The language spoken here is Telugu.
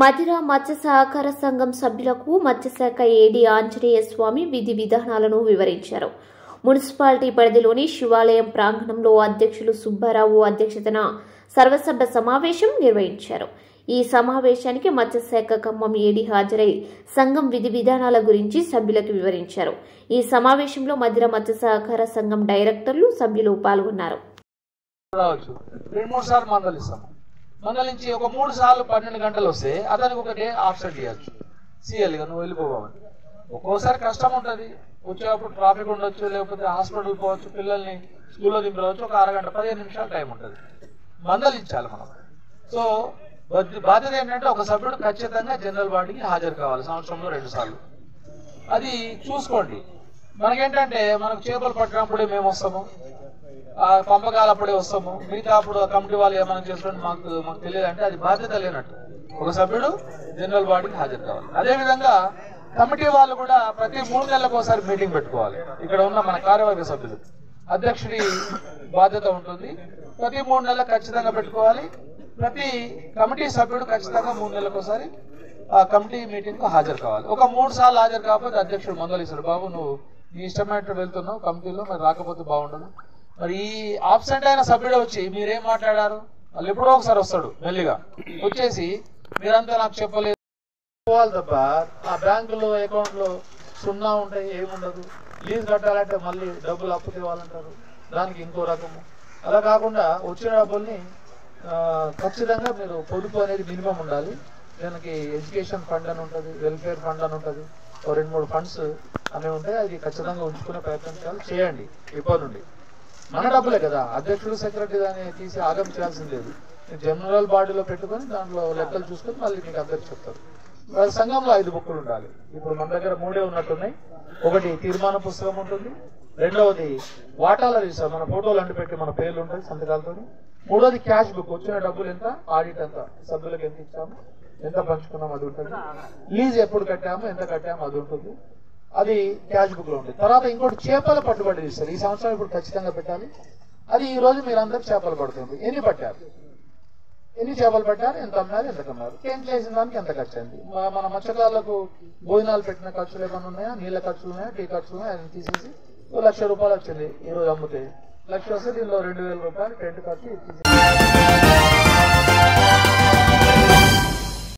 మధిర మత్స్య సహకార సంఘం సభ్యులకు మత్స్యశాఖ ఏడీ ఆంజనేయ స్వామి విధి విధానాలను వివరించారు మున్సిపాలిటీ పరిధిలోని శివాలయం ప్రాంగణంలో అధ్యక్షులు సుబ్బారావు అధ్యక్షతన సర్వసభ్య సమావేశం నిర్వహించారు ఈ సమావేశానికి మత్స్యశాఖ ఖమ్మం ఏడీ హాజరై సంఘం విధి విధానాల గురించి సభ్యులకు వివరించారు ఈ సమావేశంలో మధిర మత్స్య సహకార సంఘం డైరెక్టర్లు సభ్యులు పాల్గొన్నారు రావచ్చు రెండు మూడు సార్లు మందలిస్తాం మందలించి ఒక మూడు సార్లు పన్నెండు గంటలు వస్తే అతనికి ఒక డే ఆబ్సెంట్ చేయొచ్చు సీఎల్గా నువ్వు వెళ్ళిపోవాలి ఒక్కోసారి కష్టం ఉంటుంది వచ్చేటప్పుడు ట్రాఫిక్ ఉండొచ్చు లేకపోతే హాస్పిటల్ పోవచ్చు పిల్లల్ని స్కూల్లో దింపవచ్చు ఒక అరగంట పదిహేను నిమిషాలు టైం ఉంటుంది మందలించాలి మనం సో బద్ద- బాధ్యత ఏంటంటే ఒక సభ్యుడు ఖచ్చితంగా జనరల్ బాడీకి హాజరు కావాలి సంవత్సరంలో రెండు సార్లు అది చూసుకోండి మనకేంటంటే మనకు చేపలు పట్టినప్పుడే మేము వస్తాము ఆ పంపకాలు అప్పుడే వస్తాము మిగతా అప్పుడు ఆ కమిటీ వాళ్ళు ఏమైనా చేసుకోండి మాకు మాకు తెలియదు అంటే అది బాధ్యత లేనట్టు ఒక సభ్యుడు జనరల్ బాడీకి హాజరు కావాలి అదే విధంగా కమిటీ వాళ్ళు కూడా ప్రతి మూడు నెలలకు ఒకసారి మీటింగ్ పెట్టుకోవాలి ఇక్కడ ఉన్న మన కార్యవర్గ సభ్యులు అధ్యక్షుడి బాధ్యత ఉంటుంది ప్రతి మూడు నెలలకు ఖచ్చితంగా పెట్టుకోవాలి ప్రతి కమిటీ సభ్యుడు ఖచ్చితంగా మూడు నెలలకు ఒకసారి ఆ కమిటీ మీటింగ్ కు హాజరు కావాలి ఒక మూడు సార్లు హాజరు కాకపోతే అధ్యక్షుడు మందలిస్తాడు బాబు నువ్వు నీ ఇష్టమైనట్టు వెళ్తున్నావు కమిటీలో మరి రాకపోతే బాగుండదు మరి ఈ ఆబ్సెంట్ అయిన సభ్యుడు వచ్చి మీరేం మాట్లాడారు వాళ్ళు ఎప్పుడో ఒకసారి వస్తాడు మెల్లిగా వచ్చేసి మీరంతా నాకు చెప్పలేదు పోవాలి తప్ప ఆ బ్యాంకులో అకౌంట్ లో సున్నా ఉంటాయి ఏముండదు లీజ్ కట్టాలంటే మళ్ళీ డబ్బులు అప్పు తేవాలంటారు దానికి ఇంకో రకము అలా కాకుండా వచ్చిన డబ్బుల్ని ఆ, ఖచ్చితంగా మీరు పొదుపు అనేది మినిమం ఉండాలి దానికి ఎడ్యుకేషన్ ఫండ్ అని ఉంటుంది వెల్ఫేర్ ఫండ్ అని ఉంటుంది ఓ రెండు మూడు ఫండ్స్ అనేవి ఉంటాయి అది ఖచ్చితంగా ఉంచుకునే ప్రయత్నం చేయాలి చేయండి ఇప్పటి నుండి మన డబ్బులే కదా అధ్యక్షుడు సెక్రటరీ దాన్ని తీసి ఆగం చేయాల్సింది లేదు జనరల్ బాడీలో పెట్టుకొని దాంట్లో లెక్కలు చూసుకొని మళ్ళీ మీకు అందరికి చెప్తారు వాళ్ళ సంఘంలో ఐదు బుక్కులు ఉండాలి ఇప్పుడు మన దగ్గర మూడే ఉన్నట్టున్నాయి ఒకటి తీర్మాన పుస్తకం ఉంటుంది రెండవది వాటాల రిజిస్టర్ మన ఫోటోలు అంటి పెట్టి మన పేర్లు ఉంటాయి సంతకాలతో మూడోది క్యాష్ బుక్ వచ్చిన డబ్బులు ఎంత ఆడిట్ ఎంత సభ్యులకు ఎంత ఇచ్చాము ఎంత పంచుకున్నాం అది ఉంటుంది లీజ్ ఎప్పుడు కట్టాము ఎంత కట్టాము అది ఉంటుంది అది క్యాష్ బుక్ లో ఉంది తర్వాత ఇంకోటి చేపల పట్టుబడి ఇస్తారు ఈ సంవత్సరం ఇప్పుడు ఖచ్చితంగా పెట్టాలి అది ఈ రోజు మీరందరూ చేపలు పడుతుంది ఎన్ని పట్టారు ఎన్ని చేపలు పట్టారు ఎంత అమ్మారు ఎంత కమ్మారు ఏం చేసిన దానికి ఎంత ఖర్చు అయింది మ- మన మత్స్యకారులకు భోజనాలు పెట్టిన ఖర్చులు ఏమైనా ఉన్నాయా నీళ్ళ ఖర్చులు ఉన్నాయా టీ ఖర్చులు ఉన్నాయా అని తీసేసి ఓ లక్ష రూపాయలు వచ్చింది ఈ రోజు అమ్మితే లక్ష వస్తే దీనిలో రెండు వేల రూపాయలు టెంట్ ఖర్చు ఇది తీసేసి